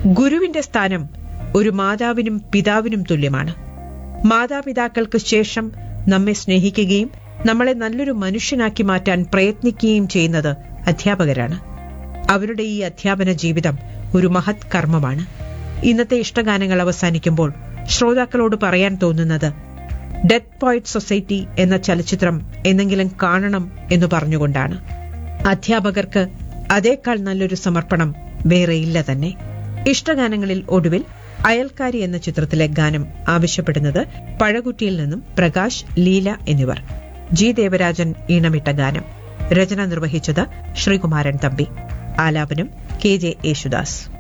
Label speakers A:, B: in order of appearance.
A: ഗുരുവിന്റെ സ്ഥാനം ഒരു മാതാവിനും പിതാവിനും തുല്യമാണ് മാതാപിതാക്കൾക്ക് ശേഷം നമ്മെ സ്നേഹിക്കുകയും നമ്മളെ നല്ലൊരു മനുഷ്യനാക്കി മാറ്റാൻ പ്രയത്നിക്കുകയും ചെയ്യുന്നത് അധ്യാപകരാണ് അവരുടെ ഈ അധ്യാപന ജീവിതം ഒരു മഹത് കർമ്മമാണ് ഇന്നത്തെ ഇഷ്ടഗാനങ്ങൾ അവസാനിക്കുമ്പോൾ ശ്രോതാക്കളോട് പറയാൻ തോന്നുന്നത് ഡെഡ് പോയിറ്റ് സൊസൈറ്റി എന്ന ചലച്ചിത്രം എന്നെങ്കിലും കാണണം എന്ന് പറഞ്ഞുകൊണ്ടാണ് അധ്യാപകർക്ക് അതേക്കാൾ നല്ലൊരു സമർപ്പണം വേറെയില്ല തന്നെ ഇഷ്ടഗാനങ്ങളിൽ ഒടുവിൽ അയൽക്കാരി എന്ന ചിത്രത്തിലെ ഗാനം ആവശ്യപ്പെടുന്നത് പഴകുറ്റിയിൽ നിന്നും പ്രകാശ് ലീല എന്നിവർ ജി ദേവരാജൻ ഈണമിട്ട ഗാനം രചന നിർവഹിച്ചത് ശ്രീകുമാരൻ തമ്പി ആലാപനം കെ ജെ യേശുദാസ്